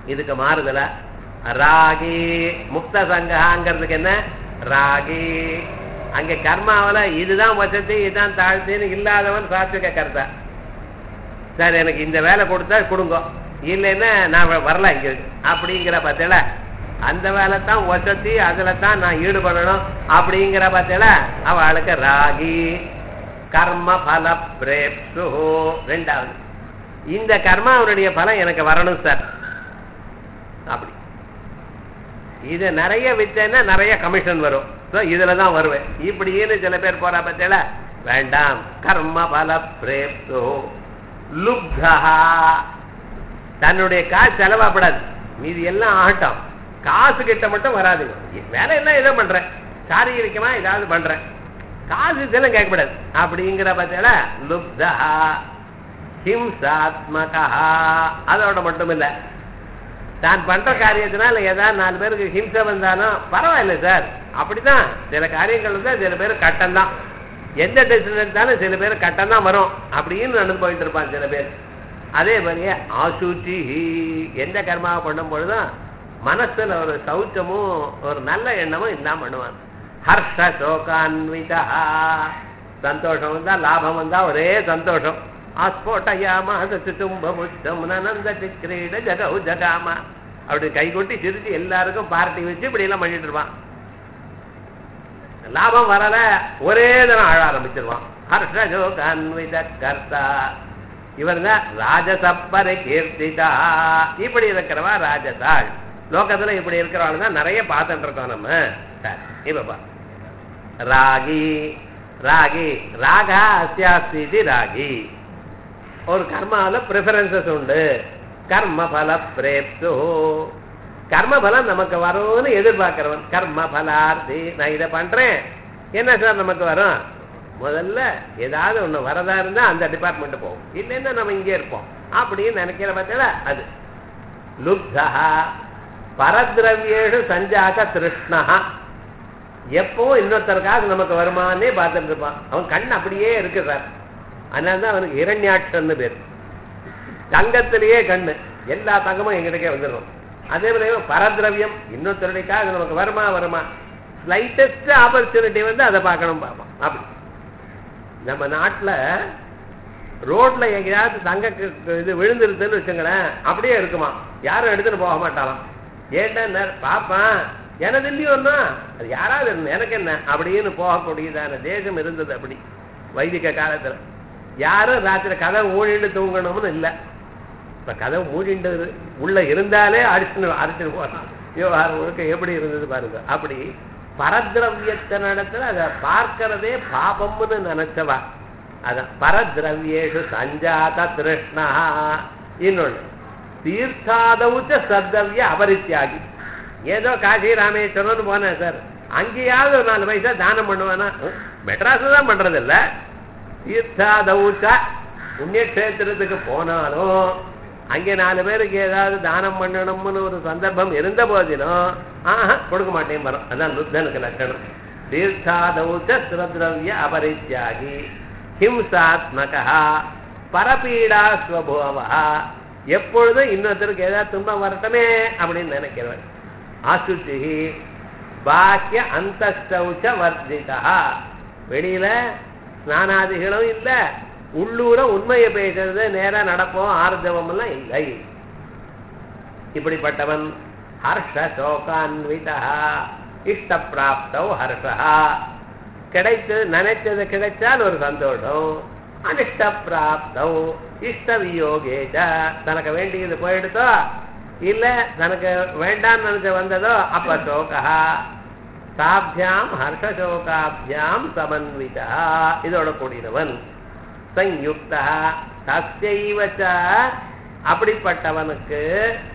இதுக்கு மாறுதல ராகி முக்த சங்கங்கிறதுக்கு என்ன ராகி அங்க கர்மாவில இதுதான் வசதி இதுதான் தாழ்த்தின்னு இல்லாதவன் சாத்விக கர்த்தா சார் எனக்கு இந்த வேலை கொடுத்தா கொடுங்க இல்லைன்னா நான் வ- வரல இங்க அப்படிங்கிற பார்த்தல அந்த வேலை தான் வசதி அதுல தான் நான் ஈடுபடணும் அப்படிங்கிற பார்த்தல அவளுக்கு ராகி கர்ம பல பிரேப்சு ரெண்டாவது இந்த கர்மாவுடைய பலம் எனக்கு வரணும் சார் அப்படி இது நிறைய வித்தேன்னா நிறைய கமிஷன் வரும் ஸோ இதுல தான் வருவேன் இப்படின்னு சில பேர் போறா பத்தியில வேண்டாம் கர்ம பல பிரேப்சு லுப்தா தன்னுடைய காசு செலவாப்படாது மீதி எல்லாம் ஆகட்டும் காசு கிட்ட மட்டும் வராது வேலை எல்லாம் ஏதோ பண்றேன் சாரீரிகமா ஏதாவது பண்றேன் காசு இதெல்லாம் கேட்கக்கூடாது அப்படிங்கிற பத்தியில லுப்தா ஹிம்சாத்மகா அதோட மட்டும் இல்ல தான் பண்ற காரியத்தினால ஏதாவது நாலு பேருக்கு ஹிம்சை வந்தாலும் பரவாயில்ல சார் அப்படிதான் சில காரியங்கள் வந்து சில பேர் கட்டம் தான் எந்த டெசிஷன் எடுத்தாலும் சில பேர் கட்டம் தான் வரும் அப்படின்னு நடந்து போயிட்டு இருப்பான் சில பேர் அதே மாதிரியே ஆசூச்சி எந்த கர்மாவை பண்ணும் பொழுதும் மனசுல ஒரு சௌச்சமும் ஒரு நல்ல எண்ணமும் இல்லாம பண்ணுவான் ஹர்ஷ சோகான்விதா சந்தோஷம் வந்தா லாபம் வந்தா ஒரே சந்தோஷம் ஆஸ்போட்டயாமா தும்பமுத்தம் நனந்த சிக்ரீட ஜகவு ஜகாமா அப்படி கை கொட்டி சிரிச்சு எல்லாருக்கும் பார்ட்டி வச்சு இப்படி எல்லாம் பண்ணிட்டு இருப்பான் லாபம் வரல ஒரே தினம் அழ ஆரம்பிச்சிருவான் ஹர்ஷஜோகான்வித கர்த்தா இவர் தான் ராஜசப்பரை கீர்த்திதா இப்படி இருக்கிறவா ராஜசாள் லோகத்துல இப்படி இருக்கிறவாள் தான் நிறைய பார்த்துட்டு இருக்கோம் நம்ம சரி, இப்ப பா ராகி ராகி ராகா அஸ்யாஸ்தி ராகி ஒரு கர்மாவில ப்ரிஃபரன்சஸ் உண்டு கர்ம பல பிரேப்சு கர்ம பலம் நமக்கு வரும்னு எதிர்பார்க்கிறவன் கர்ம பலார்த்தி நான் இதை பண்றேன் என்ன சார் நமக்கு வரும் முதல்ல ஏதாவது ஒண்ணு வரதா இருந்தா அந்த டிபார்ட்மெண்ட் போகும் இல்லைன்னா நம்ம இங்கே இருப்போம் அப்படின்னு நினைக்கிற பார்த்தா அது லுப்தா பரத்ரவியேஷு சஞ்சாத திருஷ்ணா எப்பவும் இன்னொருத்தருக்காக நமக்கு வருமானே பார்த்துட்டு இருப்பான் அவன் கண் அப்படியே இருக்கு சார் அதனால தான் அவனுக்கு இரண்யாட்சன்னு பேர் தங்கத்திலேயே கண்ணு எல்லா தங்கமும் எங்கிட்டக்கே வந்துடும் அதே மாதிரி பரத்ரவியம் இன்னொருத்தருடையக்காக நமக்கு வருமா வருமா ஸ்லைட்டஸ்ட் ஆப்பர்ச்சுனிட்டி வந்து அதை பார்க்கணும் பார்ப்போம் அப்படி நம்ம நாட்டுல ரோட்ல எங்கேயாவது தங்க கு- கு- இது விழுந்துருதுன்னு வச்சுங்களேன் அப்படியே இருக்குமா யாரும் எடுத்துட்டு போக மாட்டாளாம் ஏன்டா பாப்பான் எனது இல்லையோன்னா அது யாராவது இருந்தா, எனக்கு என்ன அப்படின்னு போகக்கூடியதான தேசம் இருந்தது அப்படி வைதிக காலத்துல யாரும் ராத்திரி கதை மூடிட்டு தூங்கணும்னு இல்லை இப்ப கதவு மூடிண்டு உள்ள இருந்தாலே அடிச்சுன்னு அடிச்சுட்டு போறான் விவகாரம் முழுக்க எப்படி இருந்தது பாருங்க அப்படி பரத்ரவியத்தை நடத்துல அதை பார்க்கறதே பாபம்னு நினைச்சவா அதான் பரத்ரவியேஷு சஞ்சாத திருஷ்ணா இன்னொன்னு தீர்த்தாதவுச்ச சத்தவிய அபரித்தியாகி ஏதோ காசி ராமேஸ்வரம்னு போனேன் சார் அங்கேயாவது ஒரு நாலு பைசா தானம் பண்ணுவானா மெட்ராஸ் தான் பண்றது இல்ல தீர்த்தாதவுச்ச புண்ணியக்ஷேத்திரத்துக்கு போனாலும் அங்கே நாலு பேருக்கு ஏதாவது தானம் பண்ணணும்னு ஒரு சந்தர்ப்பம் இருந்த போதிலும் ஆஹா கொடுக்க மாட்டேன் வரும் அதான் லுத்தனுக்கு லட்சணம் தீர்த்தாதவுச்ச சுரத்ரவிய அபரித்தியாகி ஹிம்சாத்மகா பரபீடா ஸ்வபோவா எப்பொழுதும் இன்னொருத்தருக்கு ஏதாவது துன்பம் வரட்டுமே அப்படின்னு நினைக்கிறவன் ஆசுச்சி பாக்கிய அந்தஸ்தௌச்ச வர்ஜிதா வெளியில ஸ்நானாதிகளும் இல்ல உள்ளூர உண்மையை பேசுறது நேரா நடப்போம் ஆர்ஜவம் எல்லாம் இல்லை இப்படிப்பட்டவன் ஹர்ஷ சோகான்விதா இஷ்ட பிராப்தோ ஹர்ஷா கிடைத்து நினைச்சது கிடைச்சால் ஒரு சந்தோஷம் அனிஷ்ட பிராப்தோ இஷ்ட வியோகேஜ தனக்கு வேண்டியது போயிடுதோ இல்ல தனக்கு வேண்டாம்னு நினைச்ச வந்ததோ அப்ப சோகா தாபியாம் ஹர்ஷசோகாபியாம் சமன்விதா இதோட கூடினவன் சயுக்தா தஸ்யைவச்ச அப்படிப்பட்டவனுக்கு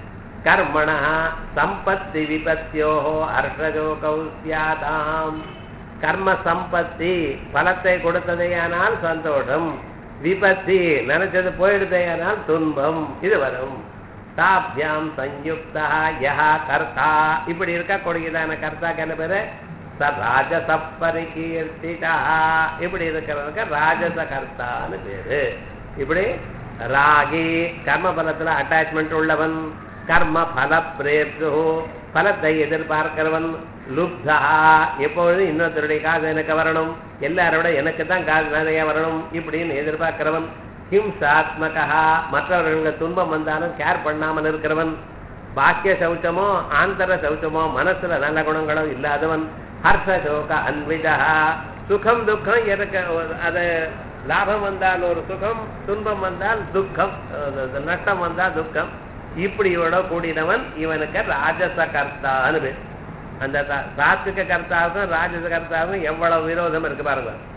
கர்மண சம்பத்தி விபத்தியோ ஹர்ஷஜோகௌ சியாதாம் கர்ம சம்பத்தி பலத்தை கொடுத்ததையானால் சந்தோஷம் விபத்தி நினைச்சது போயிடுதையானால் துன்பம் இது வரும் தாபியாம் சயுக்தா யஹா கர்த்தா இப்படி இருக்கக்கூடியதான கர்த்தாக்கு என்ன பேரு ச ராஜச பரிகீர்த்திதா இப்படி இருக்கிறவனுக்கு ராஜச கர்த்தான்னு பேரு இப்படி ராகி கர்ம பலத்துல அட்டாச்மெண்ட் உள்ளவன் கர்ம பல பிரேப்து பலத்தை எதிர்பார்க்கிறவன் லுப்தா எப்பொழுதும் இன்னொருத்தருடைய காசு எனக்கு வரணும் எல்லாரோட எனக்கு தான் காசு நிறைய வரணும் இப்படின்னு எதிர்பார்க்கிறவன் ஹிம்சாத்மகா மற்றவர்களுக்கு துன்பம் வந்தாலும் கேர் பண்ணாமல் இருக்கிறவன் பாக்கிய சௌச்சமோ ஆந்தர சௌச்சமோ மனசுல நல்ல குணங்களும் இல்லாதவன் ஹர்ஷ சோக அன்விதா சுகம் துக்கம் எனக்கு அது லாபம் வந்தால் ஒரு சுகம் துன்பம் வந்தால் துக்கம் அஹ் நஷ்டம் வந்தால் துக்கம் இப்படியோட கூடினவன் இவனுக்கு ராஜச கர்த்தான்னு பேர் அந்த சா- சாத்விக கர்த்தாவுக்கும் ராஜச கர்த்தாவுக்கும் எவ்வளவு விரோதம் இருக்கு பாருங்க